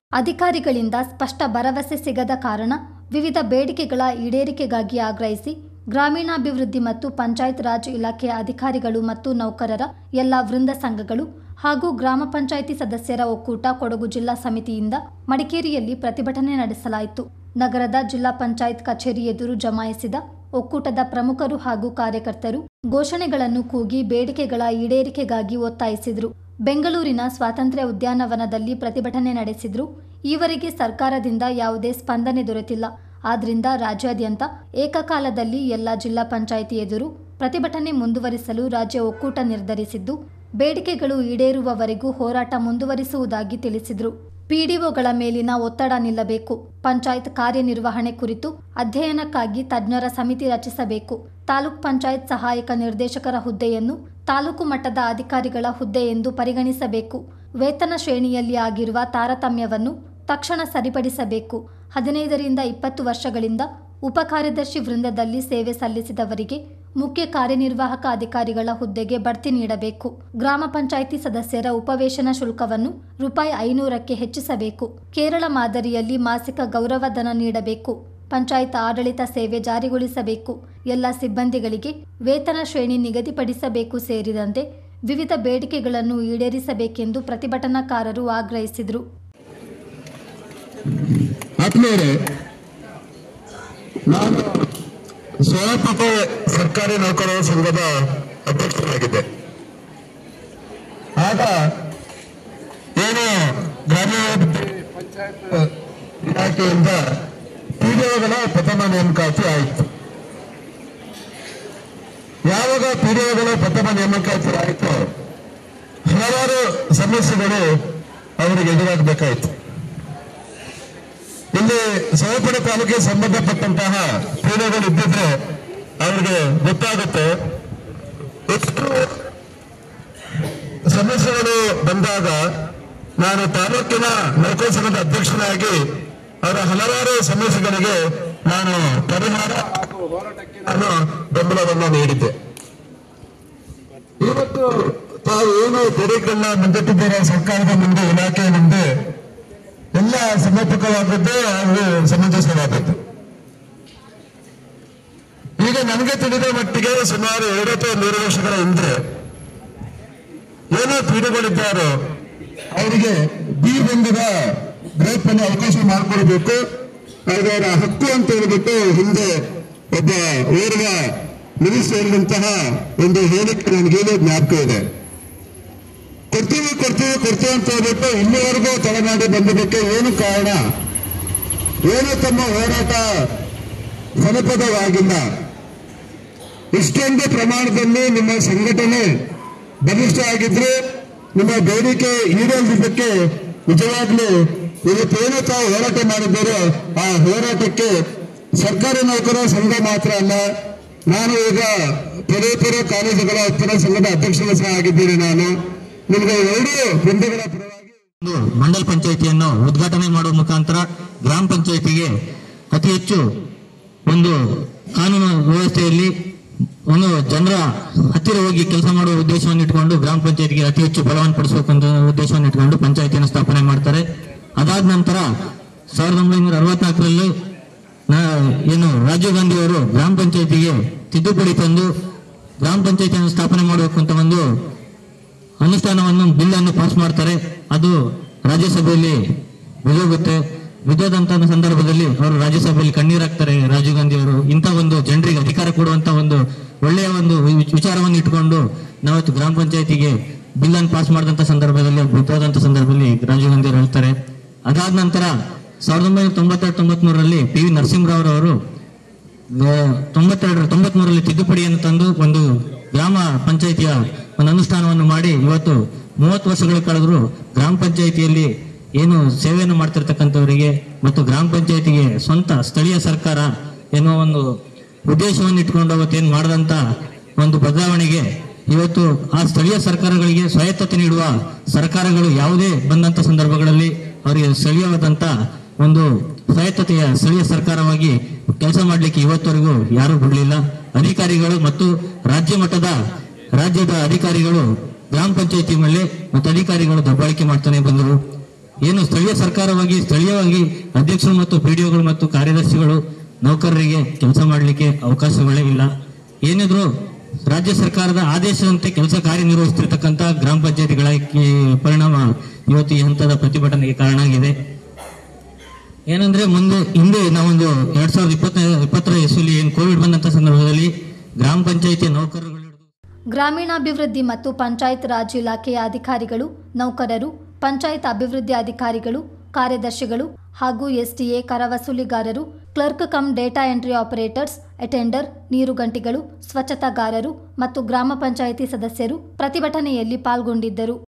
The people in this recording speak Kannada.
ಅಧಿಕಾರಿಗಳಿಂದ ಸ್ಪಷ್ಟ ಭರವಸೆ ಸಿಗದ ಕಾರಣ ವಿವಿಧ ಬೇಡಿಕೆಗಳ ಈಡೇರಿಕೆಗಾಗಿ ಆಗ್ರಹಿಸಿ ಗ್ರಾಮೀಣಾಭಿವೃದ್ಧಿ ಮತ್ತು ಪಂಚಾಯತ್ ರಾಜ್ ಇಲಾಖೆಯ ಅಧಿಕಾರಿಗಳು ಮತ್ತು ನೌಕರರ ಎಲ್ಲ ವೃಂದ ಸಂಘಗಳು ಹಾಗೂ ಗ್ರಾಮ ಪಂಚಾಯಿತಿ ಸದಸ್ಯರ ಒಕ್ಕೂಟ ಕೊಡಗು ಜಿಲ್ಲಾ ಸಮಿತಿಯಿಂದ ಮಡಿಕೇರಿಯಲ್ಲಿ ಪ್ರತಿಭಟನೆ ನಡೆಸಲಾಯಿತು ನಗರದ ಜಿಲ್ಲಾ ಪಂಚಾಯತ್ ಕಚೇರಿ ಎದುರು ಜಮಾಯಿಸಿದ ಒಕ್ಕೂಟದ ಪ್ರಮುಖರು ಹಾಗೂ ಕಾರ್ಯಕರ್ತರು ಘೋಷಣೆಗಳನ್ನು ಕೂಗಿ ಬೇಡಿಕೆಗಳ ಈಡೇರಿಕೆಗಾಗಿ ಒತ್ತಾಯಿಸಿದರು ಬೆಂಗಳೂರಿನ ಸ್ವಾತಂತ್ರ್ಯ ಉದ್ಯಾನವನದಲ್ಲಿ ಪ್ರತಿಭಟನೆ ನಡೆಸಿದ್ರು ಈವರೆಗೆ ಸರ್ಕಾರದಿಂದ ಯಾವುದೇ ಸ್ಪಂದನೆ ದೊರೆತಿಲ್ಲ ಆದ್ರಿಂದ ರಾಜ್ಯಾದ್ಯಂತ ಏಕಕಾಲದಲ್ಲಿ ಎಲ್ಲ ಜಿಲ್ಲಾ ಪಂಚಾಯಿತಿ ಎದುರು ಪ್ರತಿಭಟನೆ ಮುಂದುವರಿಸಲು ರಾಜ್ಯ ಒಕ್ಕೂಟ ನಿರ್ಧರಿಸಿದ್ದು ಬೇಡಿಕೆಗಳು ಈಡೇರುವವರೆಗೂ ಹೋರಾಟ ಮುಂದುವರಿಸುವುದಾಗಿ ತಿಳಿಸಿದರು ಪಿಡಿಒಗಳ ಮೇಲಿನ ಒತ್ತಡ ನಿಲ್ಲಬೇಕು ಪಂಚಾಯತ್ ಕಾರ್ಯನಿರ್ವಹಣೆ ಕುರಿತು ಅಧ್ಯಯನಕ್ಕಾಗಿ ತಜ್ಞರ ಸಮಿತಿ ರಚಿಸಬೇಕು ತಾಲೂಕ್ ಪಂಚಾಯತ್ ಸಹಾಯಕ ನಿರ್ದೇಶಕರ ಹುದ್ದೆಯನ್ನು ತಾಲೂಕು ಮಟ್ಟದ ಅಧಿಕಾರಿಗಳ ಹುದ್ದೆ ಎಂದು ಪರಿಗಣಿಸಬೇಕು ವೇತನ ಶ್ರೇಣಿಯಲ್ಲಿ ಆಗಿರುವ ತಾರತಮ್ಯವನ್ನು ತಕ್ಷಣ ಸರಿಪಡಿಸಬೇಕು ಹದಿನೈದರಿಂದ ಇಪ್ಪತ್ತು ವರ್ಷಗಳಿಂದ ಉಪಕಾರ್ಯದರ್ಶಿ ವೃಂದದಲ್ಲಿ ಸೇವೆ ಸಲ್ಲಿಸಿದವರಿಗೆ ಮುಖ್ಯ ಕಾರ್ಯನಿರ್ವಾಹಕ ಅಧಿಕಾರಿಗಳ ಹುದ್ದೆಗೆ ಬಡ್ತಿ ನೀಡಬೇಕು ಗ್ರಾಮ ಪಂಚಾಯಿತಿ ಸದಸ್ಯರ ಉಪವೇಶನ ಶುಲ್ಕವನ್ನು ರೂಪಾಯಿ ಐನೂರಕ್ಕೆ ಹೆಚ್ಚಿಸಬೇಕು ಕೇರಳ ಮಾದರಿಯಲ್ಲಿ ಮಾಸಿಕ ಗೌರವಧನ ನೀಡಬೇಕು ಪಂಚಾಯತ್ ಆಡಳಿತ ಸೇವೆ ಜಾರಿಗೊಳಿಸಬೇಕು ಎಲ್ಲ ಸಿಬ್ಬಂದಿಗಳಿಗೆ ವೇತನ ಶ್ರೇಣಿ ನಿಗದಿಪಡಿಸಬೇಕು ಸೇರಿದಂತೆ ವಿವಿಧ ಬೇಡಿಕೆಗಳನ್ನು ಈಡೇರಿಸಬೇಕೆಂದು ಪ್ರತಿಭಟನಾಕಾರರು ಆಗ್ರಹಿಸಿದರು ಆತ್ಮೀಯರೇ ನಾನು ಸ್ವಯಂಪ್ರಭ ಸರ್ಕಾರಿ ನೌಕರರ ಸಂಘದ ಅಧ್ಯಕ್ಷರಾಗಿದ್ದೆ ಆಗ ಏನು ಗ್ರಾಮೀಣಾಭಿವೃದ್ಧಿ ಪಂಚಾಯತ್ ಇಲಾಖೆಯಿಂದ ಪಿಡಿಒಗಳ ಪ್ರಥಮ ನೇಮಕಾತಿ ಆಯಿತು ಯಾವಾಗ ಪಿಡಿಒಗಳ ಪ್ರಥಮ ನೇಮಕಾತಿ ಆಯಿತು ಹಲವಾರು ಸಮಸ್ಯೆಗಳು ಅವರಿಗೆ ಎದುರಾಗಬೇಕಾಯಿತು ಇಲ್ಲಿ ಸವಪಡೆ ತಾಲೂಕಿಗೆ ಸಂಬಂಧಪಟ್ಟಂತಹ ಪೀಡೆಗಳು ಇದ್ದಿದ್ರೆ ಅವರಿಗೆ ಗೊತ್ತಾಗುತ್ತೆ ಎಷ್ಟು ಸಮಸ್ಯೆಗಳು ಬಂದಾಗ ನಾನು ತಾಲೂಕಿನ ನೌಕರ ಸಂಘದ ಅಧ್ಯಕ್ಷನಾಗಿ ಅವರ ಹಲವಾರು ಸಮಸ್ಯೆಗಳಿಗೆ ನಾನು ಪರಿಹಾರ ಹಾಗೂ ಹೋರಾಟಕ್ಕೆ ನಾನು ಬೆಂಬಲವನ್ನು ನೀಡಿದ್ದೆ ಇವತ್ತು ತಾವು ಏನು ಬೇಡಿಕೆಗಳನ್ನ ಮುಂದಿಟ್ಟಿದ್ದೀರಾ ಸರ್ಕಾರದ ಮುಂದೆ ಇಲಾಖೆಯ ಮುಂದೆ ಎಲ್ಲ ಸಮರ್ಪಕವಾದದ್ದು ಹಾಗೂ ಸಮಂಜಸವಾದದ್ದು ಈಗ ನನಗೆ ತಿಳಿದ ಮಟ್ಟಿಗೆ ಸುಮಾರು ಎರಡು ಅಥವಾ ಮೂರು ವರ್ಷಗಳ ಹಿಂದೆ ಏನೋ ಪೀಡಿಗಳಿದ್ದಾರೋ ಅವರಿಗೆ ಬಿ ಬಂಧದ ಗ್ರೇಪ್ ಅನ್ನು ಅವಕಾಶ ಮಾಡಿಕೊಡ್ಬೇಕು ಅವರ ಹಕ್ಕು ಅಂತ ಹೇಳ್ಬಿಟ್ಟು ಹಿಂದೆ ಒಬ್ಬ ಓರ್ವ ಮಿನಿಸ್ಟರ್ ಹೇಳಿದಂತಹ ಒಂದು ಹೇಳಿಕೆ ನನಗೇನು ಜ್ಞಾಪಕ ಇದೆ ಕೊಡ್ತೀವಿ ಕೊಡ್ತೀವಿ ಕೊಡ್ತೀವಿ ಅಂತ ಹೇಳ್ಬಿಟ್ಟು ಇನ್ನುವರೆಗೂ ತಲೆಮಾಡಿ ಬಂದಿದ್ದಕ್ಕೆ ಏನು ಕಾರಣ ಏನು ತಮ್ಮ ಹೋರಾಟ ಫಲಪ್ರದವಾಗಿಲ್ಲ ಇಷ್ಟೊಂದು ಪ್ರಮಾಣದಲ್ಲಿ ನಿಮ್ಮ ಸಂಘಟನೆ ಬಲಿಷ್ಠ ಆಗಿದ್ರೆ ನಿಮ್ಮ ಬೇಡಿಕೆ ಈಡೇರಿದ್ದಕ್ಕೆ ನಿಜವಾಗ್ಲೂ ಇವತ್ತೇನು ತಾವು ಹೋರಾಟ ಮಾಡಿದ್ದೀರೋ ಆ ಹೋರಾಟಕ್ಕೆ ಸರ್ಕಾರಿ ನೌಕರರ ಸಂಘ ಮಾತ್ರ ಅಲ್ಲ ನಾನು ಈಗ ಪದವಿಪೂರ್ವ ಕಾಲೇಜುಗಳ ಉತ್ತರ ಸಂಘದ ಅಧ್ಯಕ್ಷರು ಸಹ ಆಗಿದ್ದೀನಿ ನಾನು ನಿಮಗೆ ಎರಡೂ ವೃಂದಗಳ ಪರವಾಗಿ ಒಂದು ಮಂಡಲ್ ಪಂಚಾಯಿತಿಯನ್ನು ಉದ್ಘಾಟನೆ ಮಾಡುವ ಮುಖಾಂತರ ಗ್ರಾಮ ಪಂಚಾಯಿತಿಗೆ ಅತಿ ಹೆಚ್ಚು ಒಂದು ಕಾನೂನು ವ್ಯವಸ್ಥೆಯಲ್ಲಿ ಒಂದು ಜನರ ಹತ್ತಿರ ಹೋಗಿ ಕೆಲಸ ಮಾಡುವ ಉದ್ದೇಶವನ್ನು ಇಟ್ಕೊಂಡು ಗ್ರಾಮ ಪಂಚಾಯತಿಗೆ ಅತಿ ಹೆಚ್ಚು ಬಲವನ್ನು ಪಡಿಸಬೇಕು ಅಂತ ಉದ್ದೇಶವನ್ನು ಇಟ್ಕೊಂಡು ಪಂಚಾಯತಿಯನ್ನು ಸ್ಥಾಪನೆ ಮಾಡ್ತಾರೆ ಅದಾದ ನಂತರ ಸಾವಿರದ ಒಂಬೈನೂರ ಅರವತ್ನಾಲ್ಕರಲ್ಲಿ ಏನು ರಾಜೀವ್ ಗಾಂಧಿ ಅವರು ಗ್ರಾಮ ಪಂಚಾಯತಿಗೆ ತಿದ್ದುಪಡಿ ತಂದು ಗ್ರಾಮ ಪಂಚಾಯತಿಯನ್ನು ಸ್ಥಾಪನೆ ಮಾಡಬೇಕು ಅಂತ ಒಂದು ಅನುಷ್ಠಾನವನ್ನು ಬಿಲ್ ಅನ್ನು ಪಾಸ್ ಮಾಡ್ತಾರೆ ಅದು ರಾಜ್ಯಸಭೆಯಲ್ಲಿ ಬಿದೋಗುತ್ತೆ ಬಿದ್ದೋದಂತ ಸಂದರ್ಭದಲ್ಲಿ ಅವರು ರಾಜ್ಯಸಭೆಯಲ್ಲಿ ಕಣ್ಣೀರಾಗ್ತಾರೆ ರಾಜೀವ್ ಗಾಂಧಿ ಅವರು ಇಂಥ ಒಂದು ಜನರಿಗೆ ಅಧಿಕಾರ ಕೊಡುವಂತ ಒಂದು ಒಳ್ಳೆಯ ಒಂದು ವಿ- ವಿಚಾರವನ್ನು ಇಟ್ಕೊಂಡು ನಾವತ್ತು ಗ್ರಾಮ ಪಂಚಾಯತಿಗೆ ಬಿಲ್ ಅನ್ನು ಪಾಸ್ ಮಾಡಿದಂತ ಸಂದರ್ಭದಲ್ಲಿ ಬಿದ್ದೋದಂತ ಸಂದರ್ಭದಲ್ಲಿ ರಾಜೀವ್ ಗಾಂಧಿ ಅವರು ಹೇಳ್ತಾರೆ ಅದಾದ ನಂತರ ಸಾವಿರದ ಒಂಬೈನೂರ ತೊಂಬತ್ತೆರಡು ತೊಂಬತ್ಮೂರರಲ್ಲಿ ಪಿ ವಿ ನರಸಿಂಹರಾವ್ ಅವರು ತೊಂಬತ್ತೆರಡರ ತೊಂಬತ್ಮೂರರಲ್ಲಿ ತಿದ್ದುಪಡಿಯನ್ನು ತಂದು ಒಂದು ಗ್ರಾಮ ಪಂಚಾಯಿತಿಯ ಒಂದು ಅನುಷ್ಠಾನವನ್ನು ಮಾಡಿ ಇವತ್ತು ಮೂವತ್ತು ವರ್ಷಗಳು ಕಳೆದ್ರು ಗ್ರಾಮ ಪಂಚಾಯಿತಿಯಲ್ಲಿ ಏನು ಸೇವೆಯನ್ನು ಮಾಡ್ತಿರ್ತಕ್ಕಂಥವರಿಗೆ ಮತ್ತು ಗ್ರಾಮ ಪಂಚಾಯಿತಿಗೆ ಸ್ವಂತ ಸ್ಥಳೀಯ ಸರ್ಕಾರ ಎನ್ನುವ ಒಂದು ಉದ್ದೇಶವನ್ನು ಇಟ್ಕೊಂಡು ಅವತ್ತೇನು ಮಾಡಿದಂತ ಒಂದು ಬದಲಾವಣೆಗೆ ಇವತ್ತು ಆ ಸ್ಥಳೀಯ ಸರ್ಕಾರಗಳಿಗೆ ಸ್ವಾಯತ್ತತೆ ನೀಡುವ ಸರ್ಕಾರಗಳು ಯಾವುದೇ ಬಂದಂತ ಸಂದರ್ಭಗಳಲ್ಲಿ ಅವರಿಗೆ ಸ್ಥಳೀಯವಾದಂತ ಒಂದು ಸ್ವಾಯತ್ತತೆಯ ಸ್ಥಳೀಯ ಸರ್ಕಾರವಾಗಿ ಕೆಲಸ ಮಾಡಲಿಕ್ಕೆ ಇವತ್ತವರೆಗೂ ಯಾರೂ ಬಿಡಲಿಲ್ಲ ಅಧಿಕಾರಿಗಳು ಮತ್ತು ರಾಜ್ಯ ಮಟ್ಟದ ರಾಜ್ಯದ ಅಧಿಕಾರಿಗಳು ಗ್ರಾಮ ಪಂಚಾಯತಿ ಮೇಲೆ ಮತ್ತು ಅಧಿಕಾರಿಗಳು ದಬ್ಬಾಳಿಕೆ ಮಾಡ್ತಾನೆ ಬಂದರು ಏನು ಸ್ಥಳೀಯ ಸರ್ಕಾರವಾಗಿ ಸ್ಥಳೀಯವಾಗಿ ಅಧ್ಯಕ್ಷರು ಮತ್ತು ಪಿಡಿಒಗಳು ಮತ್ತು ಕಾರ್ಯದರ್ಶಿಗಳು ನೌಕರರಿಗೆ ಕೆಲಸ ಮಾಡಲಿಕ್ಕೆ ಅವಕಾಶಗಳೇ ಇಲ್ಲ ಏನಿದ್ರು ರಾಜ್ಯ ಸರ್ಕಾರದ ಆದೇಶದಂತೆ ಕೆಲಸ ಕಾರ್ಯನಿರ್ವಹಿಸುತ್ತಿರ್ತಕ್ಕಂಥ ಗ್ರಾಮ ಪಂಚಾಯತಿಗಳ ಈ ಪರಿಣಾಮ ಇವತ್ತು ಈ ಹಂತದ ಪ್ರತಿಭಟನೆಗೆ ಕಾರಣ ಆಗಿದೆ ಏನಂದ್ರೆ ಮುಂದೆ ಹಿಂದೆ ನಾವೊಂದು ಎರಡ್ ಸಾವಿರದ ಇಪ್ಪತ್ತ ಇಪ್ಪತ್ತರ ಇಸ್ವಿಲಿ ಏನು ಕೋವಿಡ್ ಬಂದಂತ ಸಂದರ್ಭದಲ್ಲಿ ಗ್ರಾಮ ಪಂಚಾಯತಿ ನೌಕರರು ಗ್ರಾಮೀಣಾಭಿವೃದ್ಧಿ ಮತ್ತು ಪಂಚಾಯತ್ ರಾಜ್ ಇಲಾಖೆಯ ಅಧಿಕಾರಿಗಳು ನೌಕರರು ಪಂಚಾಯತ್ ಅಭಿವೃದ್ಧಿ ಅಧಿಕಾರಿಗಳು ಕಾರ್ಯದರ್ಶಿಗಳು ಹಾಗೂ ಎಸ್ಟಿಎ ಕರ ವಸೂಲಿಗಾರರು clerk cum data entry operators attender ನೀರುಗಂಟಿಗಳು ಸ್ವಚ್ಛತಾಗಾರರು ಮತ್ತು ಗ್ರಾಮ ಪಂಚಾಯಿತಿ ಸದಸ್ಯರು ಪ್ರತಿಭಟನೆಯಲ್ಲಿ ಪಾಲ್ಗೊಂಡಿದ್ದರು